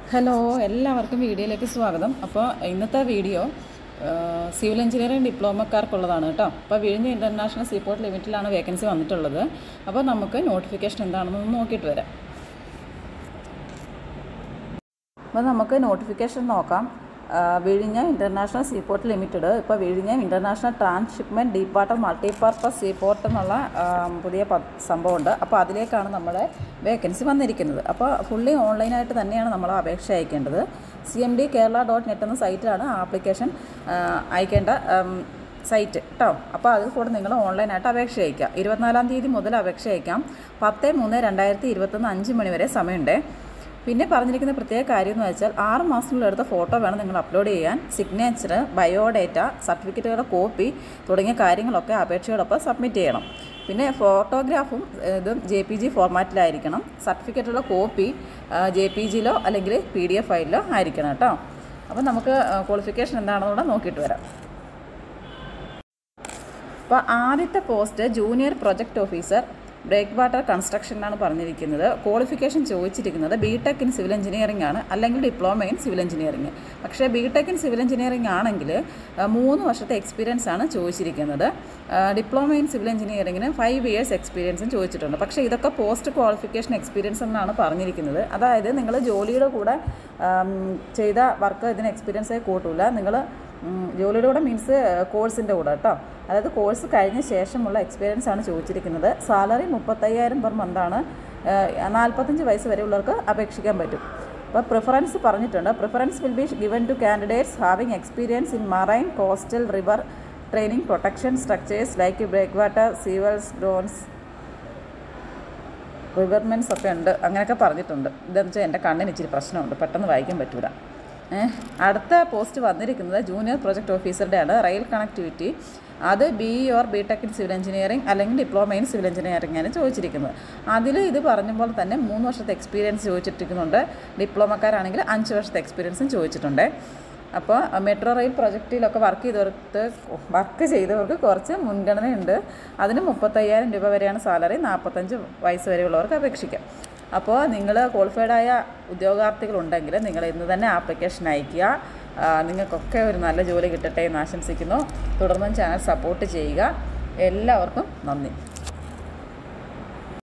hello എല്ലാവർക്കും വീഡിയോയിലേക്ക് സ്വാഗതം അപ്പോൾ ഇന്നത്തെ വീഡിയോ ആ, സിവിൽ എഞ്ചിനീയറിംഗ് ഡിപ്ലോമക്കാർക്കുള്ളതാണ് കേട്ടോ അപ്പോൾ വിഴിഞ്ഞ ഇൻ്റർനാഷണൽ സീപോർട്ട് ലിമിറ്റിലാണ് വേക്കൻസി വന്നിട്ടുള്ളത് അപ്പോൾ നമുക്ക് നോട്ടിഫിക്കേഷൻ എന്താണെന്ന് നോക്കിയിട്ട് വരാം അപ്പോൾ നമുക്ക് നോട്ടിഫിക്കേഷൻ നോക്കാം ആ, വിഴിഞ്ഞ ഇൻ്റർനാഷണൽ സീപോർട്ട് ലിമിറ്റഡ് ഇപ്പോൾ വിഴിഞ്ഞ international transshipment deep port multipurpose seaport എന്നുള്ള ആ, പുതിയ പ സംഭവമുണ്ട് അപ്പോൾ അതിലേക്കാണ് നമ്മുടെ വേക്കൻസി വന്നിരിക്കുന്നത് അപ്പോൾ ഫുള്ളി ഓൺലൈനായിട്ട് തന്നെയാണ് നമ്മൾ അപേക്ഷ അയക്കേണ്ടത് C M D Kerala dot net എന്ന സൈറ്റിലാണ് ആപ്ലിക്കേഷൻ അയക്കേണ്ട ഉം, സൈറ്റ് കേട്ടോ അപ്പോൾ അതിൽ കൂടെ നിങ്ങൾ ഓൺലൈനായിട്ട് അപേക്ഷ അയക്കുക ഇരുപത്തിനാലാം തീയതി മുതൽ അപേക്ഷ അയക്കാം പത്ത് മൂന്ന് രണ്ടായിരത്തി ഇരുപത്തൊന്ന് അഞ്ച് മണി വരെ സമയമുണ്ട് പിന്നെ പറഞ്ഞിരിക്കുന്ന പ്രത്യേക കാര്യം എന്ന് വെച്ചാൽ ആറ് മാസത്തിനുള്ളിൽ എടുത്ത ഫോട്ടോ വേണം നിങ്ങൾ അപ്ലോഡ് ചെയ്യാൻ സിഗ്നേച്ചർ ബയോഡേറ്റ സർട്ടിഫിക്കറ്റുകളുടെ കോപ്പി തുടങ്ങിയ കാര്യങ്ങളൊക്കെ അപേക്ഷയോടൊപ്പം സബ്മിറ്റ് ചെയ്യണം പിന്നെ ഫോട്ടോഗ്രാഫും ഇതും ജെ പി ജി ഫോർമാറ്റിലായിരിക്കണം സർട്ടിഫിക്കറ്റുള്ള കോപ്പി ജെ പി ജിയിലോ അല്ലെങ്കിൽ പി ഡി എഫ് ഫയലിലോ ആയിരിക്കണം കേട്ടോ അപ്പം നമുക്ക് ക്വാളിഫിക്കേഷൻ എന്താണെന്നുകൂടെ നോക്കിയിട്ട് വരാം അപ്പോൾ ആദ്യത്തെ post junior project officer breakwater കൺസ്ട്രക്ഷനാണ് പറഞ്ഞിരിക്കുന്നത് ക്വാളിഫിക്കേഷൻ ചോദിച്ചിരിക്കുന്നത് B tech in civil engineering ആണ് അല്ലെങ്കിൽ ഡിപ്ലോമ ഇൻ സിവിൽ എഞ്ചിനീയറിംഗ് പക്ഷേ B tech in civil engineering ആണെങ്കിൽ ആ, മൂന്ന് വർഷത്തെ എക്സ്പീരിയൻസ് ആണ് ചോദിച്ചിരിക്കുന്നത് ഡിപ്ലോമ ഇൻ സിവിൽ എഞ്ചിനീയറിംഗിന് ഫൈവ് ഇയേഴ്സ് എക്സ്പീരിയൻസും ചോദിച്ചിട്ടുണ്ട് പക്ഷേ ഇതൊക്കെ പോസ്റ്റ് ക്വാളിഫിക്കേഷൻ എക്സ്പീരിയൻസ് എന്നാണ് പറഞ്ഞിരിക്കുന്നത് അതായത് നിങ്ങൾ ജോലിയുടെ കൂടെ ആം, ചെയ്ത വർക്ക് ഇതിന് എക്സ്പീരിയൻസേ കൂട്ടില്ല നിങ്ങൾ ഉം, ജോലിയുടെ കൂടെ മീൻസ് കോഴ്സിൻ്റെ കൂടെ കേട്ടോ അതായത് കോഴ്സ് കഴിഞ്ഞ ശേഷമുള്ള എക്സ്പീരിയൻസ് ആണ് ചോദിച്ചിരിക്കുന്നത് സാലറി മുപ്പത്തയ്യായിരം പെർ മന്താണ് നാൽപ്പത്തഞ്ച് വയസ്സ് വരെയുള്ളവർക്ക് അപേക്ഷിക്കാൻ പറ്റും അപ്പോൾ പ്രിഫറൻസ് പറഞ്ഞിട്ടുണ്ട് preference will be given to candidates having experience in marine coastal river training protection structures like breakwater seawalls groynes revetments ഒക്കെ ഉണ്ട് അങ്ങനെയൊക്കെ പറഞ്ഞിട്ടുണ്ട് ഇതെന്ന് വെച്ചാൽ എൻ്റെ കണ്ണിന് ഇച്ചിരി പ്രശ്നമുണ്ട് പെട്ടെന്ന് വായിക്കാൻ പറ്റൂല ഏഹ് അടുത്ത പോസ്റ്റ് വന്നിരിക്കുന്നത് ജൂനിയർ പ്രൊജക്ട് ഓഫീസറുടെ ആണ് റെയിൽ കണക്ടിവിറ്റി അത് B or B tech in civil engineering അല്ലെങ്കിൽ ഡിപ്ലോമ ഇൻ സിവിൽ എഞ്ചിനീയറിംഗ് ആണ് ചോദിച്ചിരിക്കുന്നത് അതിൽ ഇത് പറഞ്ഞപ്പോൾ തന്നെ മൂന്ന് വർഷത്തെ എക്സ്പീരിയൻസ് ചോദിച്ചിട്ടിരിക്കുന്നുണ്ട് ഡിപ്ലോമക്കാരാണെങ്കിൽ അഞ്ച് വർഷത്തെ എക്സ്പീരിയൻസും ചോദിച്ചിട്ടുണ്ട് അപ്പോൾ മെട്രോ റെയിൽ പ്രൊജക്റ്റിലൊക്കെ വർക്ക് ചെയ്തവർക്ക് വർക്ക് ചെയ്തവർക്ക് കുറച്ച് മുൻഗണനയുണ്ട് അതിന് മുപ്പത്തയ്യായിരം രൂപ വരെയാണ് സാലറി നാൽപ്പത്തഞ്ച് വയസ്സ് വരെയുള്ളവർക്ക് അപേക്ഷിക്കാം അപ്പോൾ നിങ്ങൾ ക്വാളിഫൈഡായ ഉദ്യോഗാർത്ഥികളുണ്ടെങ്കിൽ നിങ്ങൾ ഇന്ന് തന്നെ ആപ്ലിക്കേഷൻ അയയ്ക്കുക ആ, നിങ്ങൾക്കൊക്കെ ഒരു നല്ല ജോലി കിട്ടട്ടെ എന്ന് ആശംസിക്കുന്നു തുടർന്നും ചാനൽ സപ്പോർട്ട് ചെയ്യുക എല്ലാവർക്കും നന്ദി